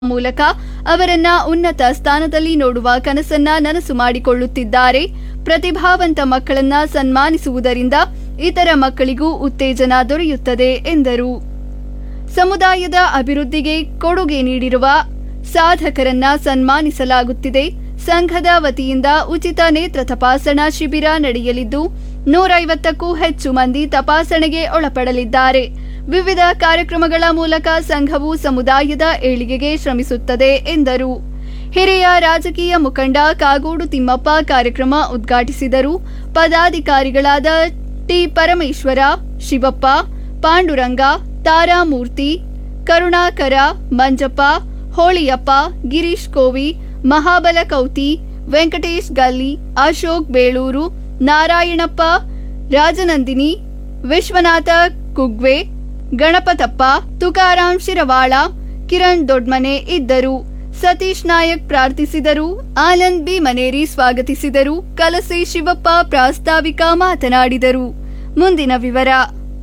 ಮೂಲಕ ಅವರನ್ನ ಉನ್ನತ ಸ್ಥಾನದಲ್ಲಿ ನೋಡುವ ಕನಸನ್ನ ನನಸು ಮಾಡಿಕೊಳ್ಳುತ್ತಿದ್ದಾರೆ ಪ್ರತಿಭಾವಂತ ಮಕ್ಕಳನ್ನ ಸನ್ಮಾನಿಸುವುದರಿಂದ ಇತರ ಮಕ್ಕಳಿಗೂ ಉತ್ತೇಜನ ದೊರೆಯುತ್ತದೆ ಎಂದರು ಸಮುದಾಯದ ಅಭಿವೃದ್ಧಿಗೆ ಕೊಡುಗೆ ನೀಡಿರುವ ಸಾಧಕರನ್ನ ಸನ್ಮಾನಿಸಲಾಗುತ್ತಿದೆ ಸಂಘದ ವತಿಯಿಂದ ಉಚಿತ ನೇತ್ರ ತಪಾಸಣಾ ಶಿಬಿರ ನಡೆಯಲಿದ್ದು ನೂರೈವತ್ತಕ್ಕೂ ಹೆಚ್ಚು ಮಂದಿ ತಪಾಸಣೆಗೆ ಒಳಪಡಲಿದ್ದಾರೆ ವಿವಿಧ ಕಾರ್ಯಕ್ರಮಗಳ ಮೂಲಕ ಸಂಘವು ಸಮುದಾಯದ ಏಳಿಗೆಗೆ ಶ್ರಮಿಸುತ್ತದೆ ಎಂದರು ಹಿರಿಯ ರಾಜಕೀಯ ಮುಖಂಡ ಕಾಗೋಡು ತಿಮ್ಮಪ್ಪ ಕಾರ್ಯಕ್ರಮ ಉದ್ಘಾಟಿಸಿದರು ಪದಾಧಿಕಾರಿಗಳಾದ ಟಿ ಪರಮೇಶ್ವರ ಶಿವಪ್ಪ ಪಾಂಡುರಂಗ ತಾರಾಮೂರ್ತಿ ಕರುಣಾಕರ ಮಂಜಪ್ಪ ಹೋಳಿಯಪ್ಪ ಗಿರೀಶ್ ಕೋವಿ ಮಹಾಬಲ ಕೌತಿ ವೆಂಕಟೇಶ್ ಗಲ್ಲಿ ಅಶೋಕ್ ಬೇಳೂರು ನಾರಾಯಣಪ್ಪ ರಾಜನಂದಿನಿ ವಿಶ್ವನಾಥ ಕುಗ್ವೆ ಗಣಪತಪ್ಪ ತುಕಾರಾಂ ಶಿರವಾಳ ಕಿರಣ್ ದೊಡ್ಮನೆ ಇದ್ದರು ಸತೀಶ್ ನಾಯಕ್ ಪ್ರಾರ್ಥಿಸಿದರು ಆನಂದ್ ಬಿ ಮನೇರಿ ಸ್ವಾಗತಿಸಿದರು ಕಲಸೆ ಶಿವಪ್ಪ ಪ್ರಾಸ್ತಾವಿಕ ಮಾತನಾಡಿದರು ಮುಂದಿನ ವಿವರ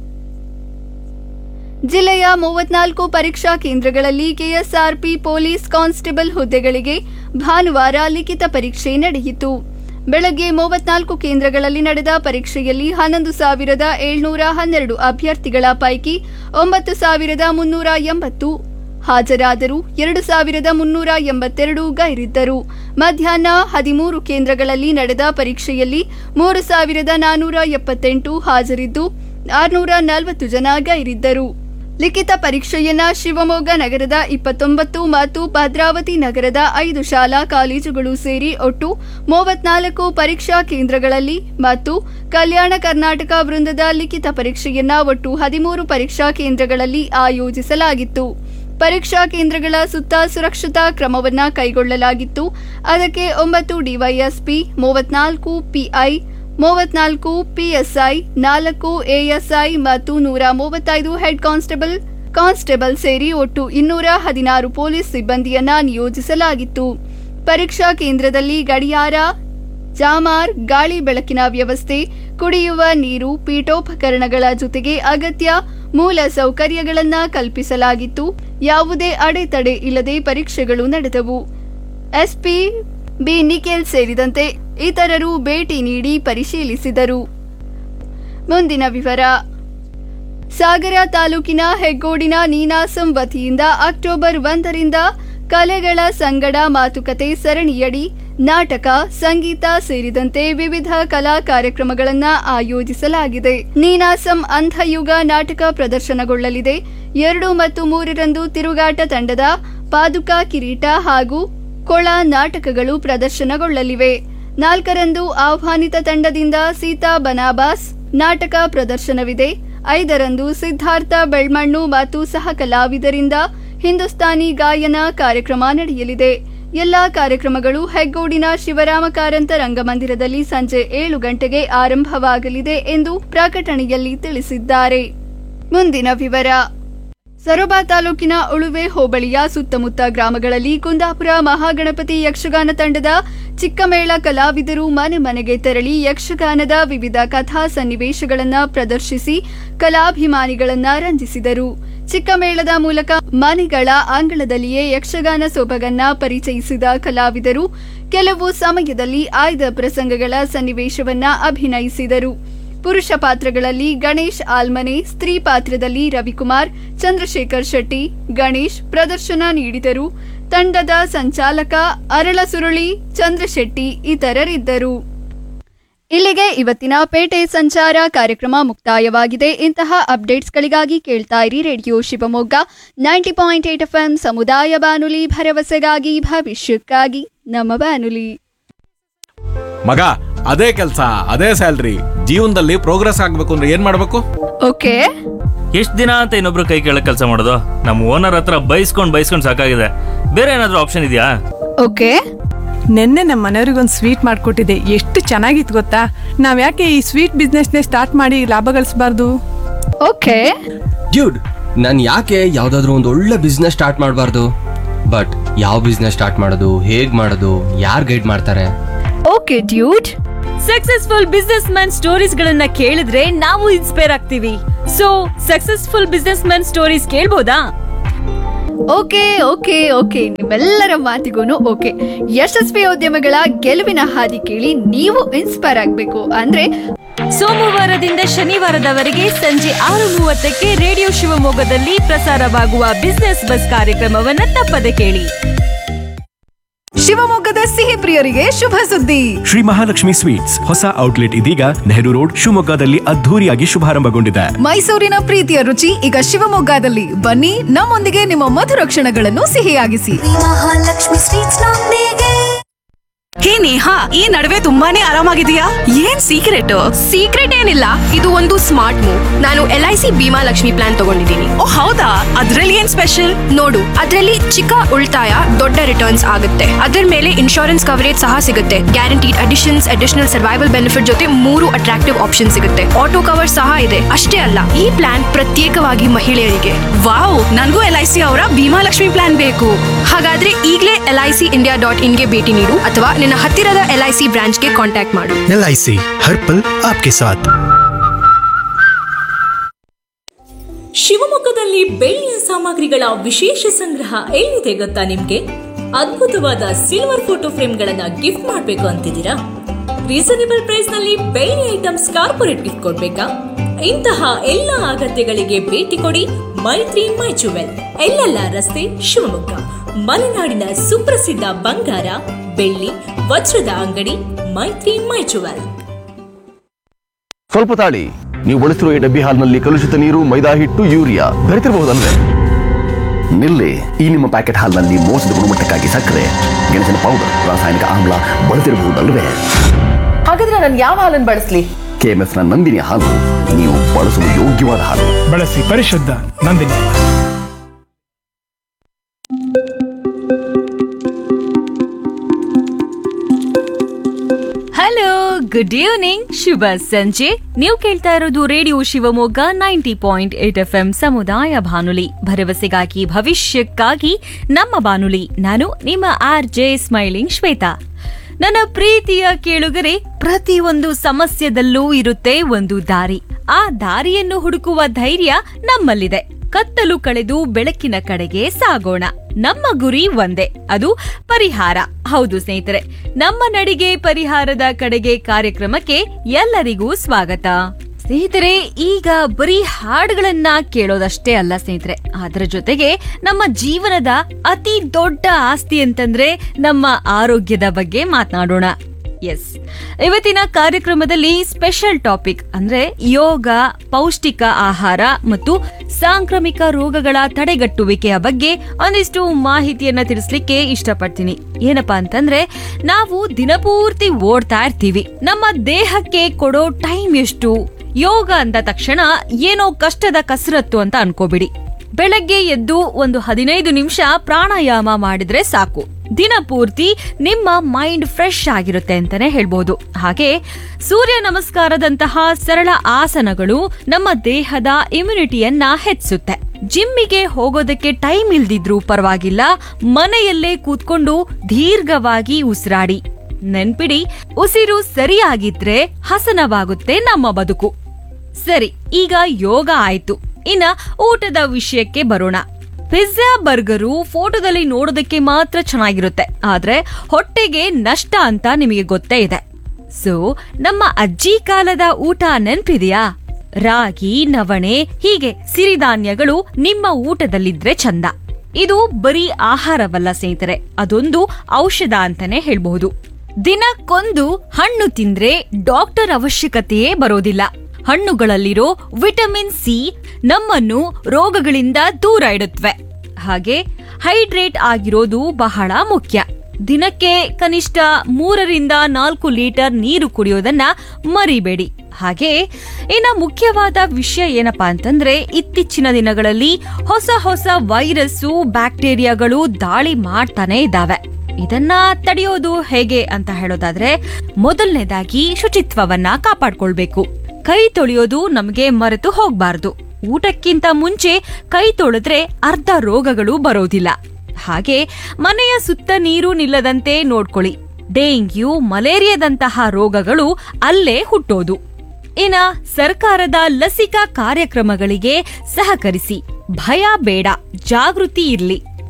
ಜಿಲ್ಲೆಯ ಮೂವತ್ನಾಲ್ಕು ಪರೀಕ್ಷಾ ಕೇಂದ್ರಗಳಲ್ಲಿ ಕೆಎಸ್ಆರ್ಪಿ ಪೊಲೀಸ್ ಕಾನ್ಸ್ಟೇಬಲ್ ಹುದ್ದೆಗಳಿಗೆ ಭಾನುವಾರ ಲಿಖಿತ ಪರೀಕ್ಷೆ ನಡೆಯಿತು ಬೆಳಗ್ಗೆ ಮೂವತ್ನಾಲ್ಕು ಕೇಂದ್ರಗಳಲ್ಲಿ ನಡೆದ ಪರೀಕ್ಷೆಯಲ್ಲಿ ಹನ್ನೊಂದು ಸಾವಿರದ ಏಳ್ನೂರ ಹನ್ನೆರಡು ಅಭ್ಯರ್ಥಿಗಳ ಪೈಕಿ ಒಂಬತ್ತು ಸಾವಿರದ ಮುನ್ನೂರ ಎಂಬತ್ತು ಹಾಜರಾದರು ಎರಡು ಸಾವಿರದ ಮುನ್ನೂರ ಎಂಬತ್ತೆರಡು ಗೈರಿದ್ದರು ಮಧ್ಯಾಹ್ನ ಹದಿಮೂರು ಕೇಂದ್ರಗಳಲ್ಲಿ ನಡೆದ ಪರೀಕ್ಷೆಯಲ್ಲಿ ಮೂರು ಸಾವಿರದ ನಾನ್ನೂರ ಎಪ್ಪತ್ತೆಂಟು ಹಾಜರಿದ್ದು ಆರುನೂರ ನಲವತ್ತು ಜನ ಗೈರಿದ್ದರು ಲಿಖಿತ ಪರೀಕ್ಷೆಯನ್ನ ಶಿವಮೊಗ್ಗ ನಗರದ ಇಪ್ಪತ್ತೊಂಬತ್ತು ಮತ್ತು ಭದ್ರಾವತಿ ನಗರದ ಐದು ಶಾಲಾ ಕಾಲೇಜುಗಳು ಸೇರಿ ಒಟ್ಟು ಮೂವತ್ನಾಲ್ಕು ಪರೀಕ್ಷಾ ಕೇಂದ್ರಗಳಲ್ಲಿ ಮತ್ತು ಕಲ್ಯಾಣ ಕರ್ನಾಟಕ ವೃಂದದ ಲಿಖಿತ ಪರೀಕ್ಷೆಯನ್ನ ಒಟ್ಟು ಹದಿಮೂರು ಪರೀಕ್ಷಾ ಕೇಂದ್ರಗಳಲ್ಲಿ ಆಯೋಜಿಸಲಾಗಿತ್ತು ಪರೀಕ್ಷಾ ಕೇಂದ್ರಗಳ ಸುತ್ತ ಸುರಕ್ಷತಾ ಕ್ರಮವನ್ನ ಕೈಗೊಳ್ಳಲಾಗಿತ್ತು ಅದಕ್ಕೆ ಒಂಬತ್ತು ಡಿವೈಎಸ್ಪಿ ಮೂವತ್ನಾಲ್ಕು ಪಿಐ ಮೂವತ್ನಾಲ್ಕು ಪಿಎಸ್ಐ ನಾಲ್ಕು ಎಎಸ್ಐ ಮತ್ತು ನೂರ ಮೂವತ್ತೈದು ಹೆಡ್ ಕಾನ್ಸ್ಟೇಬಲ್ ಕಾನ್ಸ್ಟೇಬಲ್ ಸೇರಿ ಒಟ್ಟು ಇನ್ನೂರ ಹದಿನಾರು ಪೊಲೀಸ್ ಸಿಬ್ಬಂದಿಯನ್ನ ನಿಯೋಜಿಸಲಾಗಿತ್ತು ಪರೀಕ್ಷಾ ಕೇಂದ್ರದಲ್ಲಿ ಗಡಿಯಾರ ಜಾಮಾರ್ ಗಾಳಿ ಬೆಳಕಿನ ವ್ಯವಸ್ಥೆ ಕುಡಿಯುವ ನೀರು ಪೀಠೋಪಕರಣಗಳ ಜೊತೆಗೆ ಅಗತ್ಯ ಮೂಲ ಸೌಕರ್ಯಗಳನ್ನ ಕಲ್ಪಿಸಲಾಗಿತ್ತು ಯಾವುದೇ ಅಡೆತಡೆ ಇಲ್ಲದೆ ಪರೀಕ್ಷೆಗಳು ನಡೆದವು ಎಸ್ಪಿ ಬಿ ನಿಖಿಲ್ ಸೇರಿದಂತೆ ಇತರರು ಭೇಟಿ ನೀಡಿ ಪರಿಶೀಲಿಸಿದರು ಮುಂದಿನ ವಿವರ ಸಾಗರ ತಾಲೂಕಿನ ಹೆಗ್ಗೋಡಿನ ನೀನಾಸಂ ವತಿಯಿಂದ ಅಕ್ಟೋಬರ್ ಒಂದರಿಂದ ಕಲೆಗಳ ಸಂಗಡ ಮಾತುಕತೆ ಸರಣಿಯಡಿ ನಾಟಕ ಸಂಗೀತ ಸೇರಿದಂತೆ ವಿವಿಧ ಕಲಾ ಕಾರ್ಯಕ್ರಮಗಳನ್ನು ಆಯೋಜಿಸಲಾಗಿದೆ ನೀನಾಸಂ ಅಂಧಯುಗ ನಾಟಕ ಪ್ರದರ್ಶನಗೊಳ್ಳಲಿದೆ ಎರಡು ಮತ್ತು ಮೂರರಂದು ತಿರುಗಾಟ ತಂಡದ ಪಾದುಕಾ ಕಿರೀಟ ಹಾಗೂ ಕೊಳ ನಾಟಕಗಳು ಪ್ರದರ್ಶನಗೊಳ್ಳಲಿವೆ ನಾಲ್ಕರಂದು ಆಹ್ವಾನಿತ ತಂಡದಿಂದ ಸೀತಾ ಬನಾಬಾಸ್ ನಾಟಕ ಪ್ರದರ್ಶನವಿದೆ ಐದರಂದು ಸಿದ್ಧಾರ್ಥ ಬೆಳ್ಮಣ್ಣು ಮತ್ತು ಸಹ ಕಲಾವಿದರಿಂದ ಹಿಂದೂಸ್ತಾನಿ ಗಾಯನ ಕಾರ್ಯಕ್ರಮ ನಡೆಯಲಿದೆ ಎಲ್ಲಾ ಕಾರ್ಯಕ್ರಮಗಳು ಹೆಗ್ಗೋಡಿನ ಶಿವರಾಮ ಕಾರಂತ ರಂಗಮಂದಿರದಲ್ಲಿ ಸಂಜೆ ಏಳು ಗಂಟೆಗೆ ಆರಂಭವಾಗಲಿದೆ ಎಂದು ಪ್ರಕಟಣೆಯಲ್ಲಿ ತಿಳಿಸಿದ್ದಾರೆ ಮುಂದಿನ ವಿವರ ಸೊರಬ ತಾಲೂಕಿನ ಉಳುವೆ ಹೋಬಳಿಯ ಸುತ್ತಮುತ್ತ ಗ್ರಾಮಗಳಲ್ಲಿ ಕುಂದಾಪುರ ಮಹಾಗಣಪತಿ ಯಕ್ಷಗಾನ ತಂಡದ ಚಿಕ್ಕಮೇಳ ಕಲಾವಿದರು ಮನೆ ಮನೆಗೆ ತೆರಳಿ ಯಕ್ಷಗಾನದ ವಿವಿಧ ಕಥಾ ಸನ್ನಿವೇಶಗಳನ್ನು ಪ್ರದರ್ಶಿಸಿ ಕಲಾಭಿಮಾನಿಗಳನ್ನ ರಂಜಿಸಿದರು ಚಿಕ್ಕಮೇಳದ ಮೂಲಕ ಮನೆಗಳ ಅಂಗಳದಲ್ಲಿಯೇ ಯಕ್ಷಗಾನ ಸೊಬಗನ್ನ ಪರಿಚಯಿಸಿದ ಕಲಾವಿದರು ಕೆಲವು ಸಮಯದಲ್ಲಿ ಆಯ್ದ ಪ್ರಸಂಗಗಳ ಸನ್ನಿವೇಶವನ್ನ ಅಭಿನಯಿಸಿದರು ಪುರುಷ ಪಾತ್ರಗಳಲ್ಲಿ ಗಣೇಶ್ ಆಲ್ಮನೆ ಸ್ತ್ರೀ ಪಾತ್ರದಲ್ಲಿ ರವಿಕುಮಾರ್ ಚಂದ್ರಶೇಖರ್ ಶೆಟ್ಟಿ ಗಣೇಶ್ ಪ್ರದರ್ಶನ ನೀಡಿದರು ತಂಡದ ಸಂಚಾಲಕ ಅರಳಸುರುಳಿ ಚಂದ್ರಶೆಟ್ಟಿ ಇತರರಿದ್ದರು ಇಲ್ಲಿಗೆ ಇವತ್ತಿನ ಪೇಟೆ ಸಂಚಾರ ಕಾರ್ಯಕ್ರಮ ಮುಕ್ತಾಯವಾಗಿದೆ ಇಂತಹ ಅಪ್ಡೇಟ್ಸ್ಗಳಿಗಾಗಿ ಕೇಳ್ತಾ ಇರಿ radio Shivamogga ninety point eight F ಸಮುದಾಯ ಬಾನುಲಿ ಭರವಸೆಗಾಗಿ ಭವಿಷ್ಯಕ್ಕಾಗಿ ನಮ್ಮ ಬಾನುಲಿ ಮಗ ಅದೇ ಕೆಲಸ ಅದೇ ಸ್ಯಾಲ್ರಿ ಜೀವನದಲ್ಲಿ ಪ್ರೋಗ್ರೆಸ್ ಆಗ್ಬೇಕು ಅಂದ್ರೆ ಏನ್ ಮಾಡ್ಬೇಕು ಓಕೆ ಎಷ್ಟ್ ದಿನ ಅಂತ ಇನ್ನೊಬ್ರು ಕೈ ಕೆಳಗ್ ಕೆಲಸ ಮಾಡೋದು ನಮ್ಮ ಓನರ್ ಹತ್ರ ಬೈಸ್ಕೊಂಡ್ ಬೈಸ್ಕೊಂಡ್ ಸಾಕಾಗಿದೆ ಬೇರೆ ಏನಾದ್ರೂ ಆಪ್ಷನ್ ಇದೆಯಾ ಓಕೆ ನಿನ್ನೆ ನಮ್ಮ ಮನೆಯವ್ರಿಗೊಂದು ಸ್ವೀಟ್ ಮಾಡಿಕೊಟ್ಟಿದ್ದೆ ಎಷ್ಟು ಚೆನ್ನಾಗಿತ್ತು ಗೊತ್ತಾ ನಾವು ಯಾಕೆ ಈ ಸ್ವೀಟ್ ಬಿಸ್ನೆಸ್ನೇ ಸ್ಟಾರ್ಟ್ ಮಾಡಿ ಲಾಭ ಗಳಿಸಬಾರ್ದು ಓಕೆ ಡ್ಯೂಡ್ ನಾನು ಯಾಕೆ ಯಾವುದಾದ್ರೂ ಒಂದು ಒಳ್ಳೆ ಬಿಸ್ನೆಸ್ ಸ್ಟಾರ್ಟ್ ಮಾಡಬಾರ್ದು ಬಟ್ ಯಾವ ಬಿಸ್ನೆಸ್ ಸ್ಟಾರ್ಟ್ ಮಾಡೋದು ಹೇಗ್ ಮಾಡೋದು ಯಾರು ಗೈಡ್ ಮಾಡ್ತಾರೆ okay dude successful business man stories ಗಳನ್ನ ಕೇಳಿದ್ರೆ ನಾವು ಇನ್ಸ್ಪೈರ್ ಆಗ್ತೀವಿ so successful business man stories ಕೇಳ್ಬೋದಾ ಓಕೆ ಓಕೆ ಓಕೆ ನಿಮ್ಮೆಲ್ಲರ ಮಾತಿಗೂ ಓಕೆ ಯಶಸ್ವಿ ಉದ್ಯಮಗಳ ಗೆಲುವಿನ ಹಾದಿ ಕೇಳಿ ನೀವು ಇನ್ಸ್ಪೈರ್ ಆಗಬೇಕು ಅಂದ್ರೆ ಸೋಮವಾರದಿಂದ ಶನಿವಾರದವರೆಗೆ ಸಂಜೆ ಆರು ಮೂವತ್ತಕ್ಕೆ ರೇಡಿಯೋ ಶಿವಮೊಗ್ಗದಲ್ಲಿ ಪ್ರಸಾರವಾಗುವ ಬಿಸ್ನೆಸ್ ಬಸ್ ಕಾರ್ಯಕ್ರಮವನ್ನ ತಪ್ಪದೆ ಕೇಳಿ ಶಿವಮೊಗ್ಗದ ಸಿಹಿ ಪ್ರಿಯರಿಗೆ ಶುಭ ಸುದ್ದಿ ಶ್ರೀ ಮಹಾಲಕ್ಷ್ಮಿ ಸ್ವೀಟ್ಸ್ ಹೊಸ ಔಟ್ಲೆಟ್ ಇದೀಗ ನೆಹರು ರೋಡ್ ಶಿವಮೊಗ್ಗದಲ್ಲಿ ಅದ್ಧೂರಿಯಾಗಿ ಶುಭಾರಂಭಗೊಂಡಿದೆ ಮೈಸೂರಿನ ಪ್ರೀತಿಯ ರುಚಿ ಈಗ ಶಿವಮೊಗ್ಗದಲ್ಲಿ ಬನ್ನಿ ನಮ್ಮೊಂದಿಗೆ ನಿಮ್ಮ ಮಧುರ ಕ್ಷಣಗಳನ್ನು ಸಿಹಿಯಾಗಿಸಿ ಮಹಾಲಕ್ಷ್ಮಿ ಸ್ವೀಟ್ಸ್ ನೊಂದಿಗೆ ಹೇ ನೇಹಾ ಈ ನಡುವೆ ತುಂಬಾನೇ ಆರಾಮಾಗಿದೆಯಾ ಏನ್ ಸೀಕ್ರೆಟ್ ಸೀಕ್ರೆಟ್ ಏನಿಲ್ಲ ಇದು ಒಂದು ಸ್ಮಾರ್ಟ್ ಮೂವ್ ನಾನು L I C Bhima Lakshmi plan ತಗೊಂಡಿದ್ದೀನಿ ಓ ಹೌದಾ ಅದ್ರಲ್ಲಿ ಏನ್ ಸ್ಪೆಷಲ್ ನೋಡು ಅದರಲ್ಲಿ ಚಿಕ್ಕ ಉಳಿತಾಯ ದೊಡ್ಡ ರಿಟರ್ನ್ಸ್ ಆಗುತ್ತೆ ಅದರ ಮೇಲೆ ಇನ್ಶೂರೆನ್ಸ್ ಕವರೇಜ್ ಸಹ ಸಿಗುತ್ತೆ guaranteed additions additional survival benefit ಜೊತೆ ಮೂರು ಅಟ್ರಾಕ್ಟಿವ್ ಆಪ್ಷನ್ ಸಿಗುತ್ತೆ ಆಟೋ ಕವರ್ ಸಹ ಇದೆ ಅಷ್ಟೇ ಅಲ್ಲ ಈ ಪ್ಲಾನ್ ಪ್ರತ್ಯೇಕವಾಗಿ ಮಹಿಳೆಯರಿಗೆ ವಾವ್ ನನ್ಗೂ ಎಲ್ ಐ ಸಿ ಅವರ ಭೀಮಾ ಲಕ್ಷ್ಮಿ ಪ್ಲಾನ್ ಬೇಕು ಹಾಗಾದ್ರೆ ಈಗಲೇ L I C India dot ಇನ್ಗೆ ಭೇಟಿ ನೀಡು ಅಥವಾ ನಿನ್ನ ಹತ್ತಿರದ ಎಲ್ ಐ ಸಿ ಬ್ರಾಂಚ್ಗೆ ಕಾಂಟ್ಯಾಕ್ಟ್ ಮಾಡು एल आई सी हर पल आपके साथ ಶಿವಮೊಗ್ಗದಲ್ಲಿ ಬೆಳ್ಳಿಯ ಸಾಮಗ್ರಿಗಳ ವಿಶೇಷ ಸಂಗ್ರಹ ಎಲ್ಲಿದೆ ಗೊತ್ತಾ ನಿಮ್ಗೆ ಅದ್ಭುತವಾದ ಸಿಲ್ವರ್ ಫೋಟೋ ಫ್ರೇಮ್ಗಳನ್ನ ಗಿಫ್ಟ್ ಮಾಡ್ಬೇಕು ಅಂತಿದ್ದೀರಾ ರೀಸನೇಬಲ್ ಪ್ರೈಸ್ ನಲ್ಲಿ ಬೆಳ್ಳಿ ಐಟಮ್ಸ್ ಕಾರ್ಪೊರೇಟ್ ಗಿಫ್ಟ್ ಕೊಡ್ಬೇಕಾ ಇಂತಹ ಎಲ್ಲ ಅಗತ್ಯಗಳಿಗೆ ಭೇಟಿ ಕೊಡಿ ಮೈತ್ರಿ ಮೈ ಜುವೆಲ್ ಎಲ್ಲೆಲ್ಲ ರಸ್ತೆ ಶಿವಮೊಗ್ಗ ಮಲೆನಾಡಿನ ಸುಪ್ರಸಿದ್ಧ ಬಂಗಾರ ಬೆಳ್ಳಿ ವಜ್ರದ ಅಂಗಡಿ ಮೈತ್ರಿ ಮೈ ಜುವೆಲ್ ಸ್ವಲ್ಪ ತಾಳಿ ನೀವು ಬಳಸಿರುವ ಈ ಡಬ್ಬಿ ಹಾಲ್ನಲ್ಲಿ ಕಲುಷಿತ ನೀರು ಮೈದಾ ಹಿಟ್ಟು ಯೂರಿಯಾ ಬೆರೆತಿರಬಹುದಲ್ವೇ ನಿಲ್ಲಿ ಈ ನಿಮ್ಮ ಪ್ಯಾಕೆಟ್ ಹಾಲ್ನಲ್ಲಿ ಮೋಸದ ಗುಣಮಟ್ಟಕ್ಕಾಗಿ ಸಕ್ಕರೆ ಗೆಣಸಿನ ಪೌಡರ್ ರಾಸಾಯನಿಕ ಆಮ್ಲ ಬಳಸಿರಬಹುದಲ್ವೇ ಹಾಗಾದ್ರೆ ನಾನು ಯಾವ ಹಾಲನ್ನು ಬಳಸಲಿ ಕೆಎಂಎಫ್ ನ ನಂದಿನಿ ಹಾಲು ನೀವು ಬಳಸಲು ಯೋಗ್ಯವಾದ ಹಾಲು ಬಳಸಿ ಪರಿಶುದ್ಧ ನಂದಿನಿ ಹಲೋ ಗುಡ್ ಈವ್ನಿಂಗ್ ಶುಭ ಸಂಜೆ ನೀವು ಕೇಳ್ತಾ ಇರೋದು radio Shivamogga ninety point eight F M ಸಮುದಾಯ ಬಾನುಲಿ ಭರವಸೆಗಾಗಿ ಭವಿಷ್ಯಕ್ಕಾಗಿ ನಮ್ಮ ಬಾನುಲಿ ನಾನು ನಿಮ್ಮ ಆರ್ ಜೆ ಸ್ಮೈಲಿಂಗ್ ಶ್ವೇತಾ ನನ್ನ ಪ್ರೀತಿಯ ಕೇಳುಗರೆ ಪ್ರತಿಯೊಂದು ಸಮಸ್ಯೆದಲ್ಲೂ ಇರುತ್ತೆ ಒಂದು ದಾರಿ ಆ ದಾರಿಯನ್ನು ಹುಡುಕುವ ಧೈರ್ಯ ನಮ್ಮಲ್ಲಿದೆ ಕತ್ತಲು ಕಳೆದು ಬೆಳಕಿನ ಕಡೆಗೆ ಸಾಗೋಣ ನಮ್ಮ ಗುರಿ ಒಂದೇ ಅದು ಪರಿಹಾರ ಹೌದು ಸ್ನೇಹಿತರೆ ನಮ್ಮ ನಡಿಗೆ ಪರಿಹಾರದ ಕಡೆಗೆ ಕಾರ್ಯಕ್ರಮಕ್ಕೆ ಎಲ್ಲರಿಗೂ ಸ್ವಾಗತ ಸ್ನೇಹಿತರೆ ಈಗ ಬರೀ ಹಾಡುಗಳನ್ನ ಕೇಳೋದಷ್ಟೇ ಅಲ್ಲ ಸ್ನೇಹಿತರೆ ಅದರ ಜೊತೆಗೆ ನಮ್ಮ ಜೀವನದ ಅತಿ ದೊಡ್ಡ ಆಸ್ತಿ ಅಂತಂದ್ರೆ ನಮ್ಮ ಆರೋಗ್ಯದ ಬಗ್ಗೆ ಮಾತನಾಡೋಣ ಎಸ್ ಇವತ್ತಿನ ಕಾರ್ಯಕ್ರಮದಲ್ಲಿ ಸ್ಪೆಷಲ್ ಟಾಪಿಕ್ ಅಂದ್ರೆ ಯೋಗ ಪೌಷ್ಟಿಕ ಆಹಾರ ಮತ್ತು ಸಾಂಕ್ರಾಮಿಕ ರೋಗಗಳ ತಡೆಗಟ್ಟುವಿಕೆಯ ಬಗ್ಗೆ ಒಂದಿಷ್ಟು ಮಾಹಿತಿಯನ್ನ ತಿಳಿಸ್ಲಿಕ್ಕೆ ಇಷ್ಟಪಡ್ತೀನಿ ಏನಪ್ಪಾ ಅಂತಂದ್ರೆ ನಾವು ದಿನಪೂರ್ತಿ ಓಡ್ತಾ ಇರ್ತೀವಿ ನಮ್ಮ ದೇಹಕ್ಕೆ ಕೊಡೋ ಟೈಮ್ ಎಷ್ಟು ಯೋಗ ಅಂದ ತಕ್ಷಣ ಏನೋ ಕಷ್ಟದ ಕಸರತ್ತು ಅಂತ ಅನ್ಕೋಬಿಡಿ ಬೆಳಗ್ಗೆ ಎದ್ದು ಒಂದು ಹದಿನೈದು ನಿಮಿಷ ಪ್ರಾಣಾಯಾಮ ಮಾಡಿದ್ರೆ ಸಾಕು ದಿನ ಪೂರ್ತಿ ನಿಮ್ಮ ಮೈಂಡ್ ಫ್ರೆಶ್ ಆಗಿರುತ್ತೆ ಅಂತಾನೆ ಹೇಳ್ಬೋದು ಹಾಗೆ ಸೂರ್ಯ ನಮಸ್ಕಾರದಂತಹ ಸರಳ ಆಸನಗಳು ನಮ್ಮ ದೇಹದ ಇಮ್ಯುನಿಟಿಯನ್ನ ಹೆಚ್ಚಿಸುತ್ತೆ ಜಿಮ್ಮಿಗೆ ಹೋಗೋದಕ್ಕೆ ಟೈಮ್ ಇಲ್ದಿದ್ರೂ ಪರವಾಗಿಲ್ಲ ಮನೆಯಲ್ಲೇ ಕೂತ್ಕೊಂಡು ದೀರ್ಘವಾಗಿ ಉಸಿರಾಡಿ ನೆನ್ಪಿಡಿ ಉಸಿರು ಸರಿಯಾಗಿದ್ರೆ ಹಸನವಾಗುತ್ತೆ ನಮ್ಮ ಬದುಕು ಸರಿ ಈಗ ಯೋಗ ಆಯ್ತು ಇನ್ನ ಊಟದ ವಿಷಯಕ್ಕೆ ಬರೋಣ ಪಿಜ್ಜಾ ಬರ್ಗರು ಫೋಟೋದಲ್ಲಿ ನೋಡೋದಕ್ಕೆ ಮಾತ್ರ ಚೆನ್ನಾಗಿರುತ್ತೆ ಆದ್ರೆ ಹೊಟ್ಟೆಗೆ ನಷ್ಟ ಅಂತ ನಿಮಗೆ ಗೊತ್ತೇ ಇದೆ ಸೊ ನಮ್ಮ ಅಜ್ಜಿ ಕಾಲದ ಊಟ ನೆನ್ಪಿದೆಯಾ ರಾಗಿ ನವಣೆ ಹೀಗೆ ಸಿರಿಧಾನ್ಯಗಳು ನಿಮ್ಮ ಊಟದಲ್ಲಿದ್ರೆ ಚಂದ ಇದು ಬರೀ ಆಹಾರವಲ್ಲ ಸ್ನೇಹಿತರೆ ಅದೊಂದು ಔಷಧ ಅಂತಾನೆ ಹೇಳ್ಬಹುದು ದಿನಕ್ಕೊಂದು ಹಣ್ಣು ತಿಂದ್ರೆ ಡಾಕ್ಟರ್ ಅವಶ್ಯಕತೆಯೇ ಬರೋದಿಲ್ಲ ಹಣ್ಣುಗಳಲ್ಲಿರೋ ವಿಟಮಿನ್ ಸಿ ನಮ್ಮನ್ನು ರೋಗಗಳಿಂದ ದೂರ ಇಡುತ್ತವೆ ಹಾಗೆ ಹೈಡ್ರೇಟ್ ಆಗಿರೋದು ಬಹಳ ಮುಖ್ಯ ದಿನಕ್ಕೆ ಕನಿಷ್ಠ ಮೂರರಿಂದ ನಾಲ್ಕು ಲೀಟರ್ ನೀರು ಕುಡಿಯೋದನ್ನ ಮರಿಬೇಡಿ ಹಾಗೆ ಇನ್ನ ಮುಖ್ಯವಾದ ವಿಷಯ ಏನಪ್ಪಾ ಅಂತಂದ್ರೆ ಇತ್ತೀಚಿನ ದಿನಗಳಲ್ಲಿ ಹೊಸ ಹೊಸ ವೈರಸ್ಸು ಬ್ಯಾಕ್ಟೀರಿಯಾಗಳು ದಾಳಿ ಮಾಡ್ತಾನೆ ಇದ್ದಾವೆ ಇದನ್ನ ತಡೆಯೋದು ಹೇಗೆ ಅಂತ ಹೇಳೋದಾದ್ರೆ ಮೊದಲನೇದಾಗಿ ಶುಚಿತ್ವವನ್ನ ಕಾಪಾಡ್ಕೊಳ್ಬೇಕು ಕೈ ತೊಳೆಯೋದು ನಮಗೆ ಮರೆತು ಹೋಗ್ಬಾರ್ದು ಊಟಕ್ಕಿಂತ ಮುಂಚೆ ಕೈ ತೊಳೆದ್ರೆ ಅರ್ಧ ರೋಗಗಳು ಬರೋದಿಲ್ಲ ಹಾಗೆ ಮನೆಯ ಸುತ್ತ ನೀರು ನಿಲ್ಲದಂತೆ ನೋಡ್ಕೊಳ್ಳಿ ಡೆಂಗ್ಯೂ ಮಲೇರಿಯಾದಂತಹ ರೋಗಗಳು ಅಲ್ಲೇ ಹುಟ್ಟೋದು ಇನ್ನ ಸರ್ಕಾರದ ಲಸಿಕಾ ಕಾರ್ಯಕ್ರಮಗಳಿಗೆ ಸಹಕರಿಸಿ ಭಯ ಬೇಡ ಜಾಗೃತಿ ಇರ್ಲಿ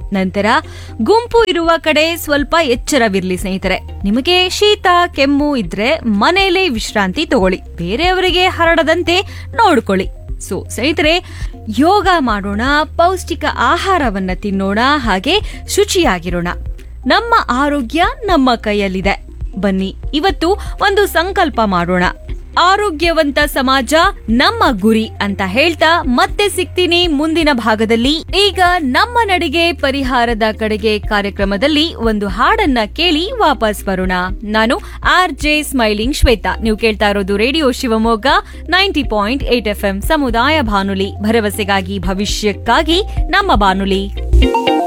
ನಂತರ ಗುಂಪು ಇರುವ ಕಡೆ ಸ್ವಲ್ಪ ಎಚ್ಚರವಿರ್ಲಿ ಸ್ನೇಹಿತರೆ ನಿಮಗೆ ಶೀತ ಕೆಮ್ಮು ಇದ್ರೆ ಮನೆಯಲ್ಲೇ ವಿಶ್ರಾಂತಿ ತಗೊಳ್ಳಿ ಬೇರೆಯವರಿಗೆ ಹರಡದಂತೆ ನೋಡ್ಕೊಳ್ಳಿ ಸೊ ಸ್ನೇಹಿತರೆ ಯೋಗ ಮಾಡೋಣ ಪೌಷ್ಟಿಕ ಆಹಾರವನ್ನ ತಿನ್ನೋಣ ಹಾಗೆ ಶುಚಿಯಾಗಿರೋಣ ನಮ್ಮ ಆರೋಗ್ಯ ನಮ್ಮ ಕೈಯಲ್ಲಿದೆ ಬನ್ನಿ ಇವತ್ತು ಒಂದು ಸಂಕಲ್ಪ ಮಾಡೋಣ ಆರೋಗ್ಯವಂತ ಸಮಾಜ ನಮ್ಮ ಗುರಿ ಅಂತ ಹೇಳ್ತಾ ಮತ್ತೆ ಸಿಗ್ತೀನಿ ಮುಂದಿನ ಭಾಗದಲ್ಲಿ ಈಗ ನಮ್ಮ ನಡಿಗೆ ಪರಿಹಾರದ ಕಡೆಗೆ ಕಾರ್ಯಕ್ರಮದಲ್ಲಿ ಒಂದು ಹಾಡನ್ನ ಕೇಳಿ ವಾಪಸ್ ಬರೋಣ ನಾನು ಆರ್ ಜೆ ಸ್ಮೈಲಿಂಗ್ ಶ್ವೇತಾ ನೀವು ಕೇಳ್ತಾ ಇರೋದು radio Shivamogga ninety point eight F ಸಮುದಾಯ ಬಾನುಲಿ ಭರವಸೆಗಾಗಿ ಭವಿಷ್ಯಕ್ಕಾಗಿ ನಮ್ಮ ಬಾನುಲಿ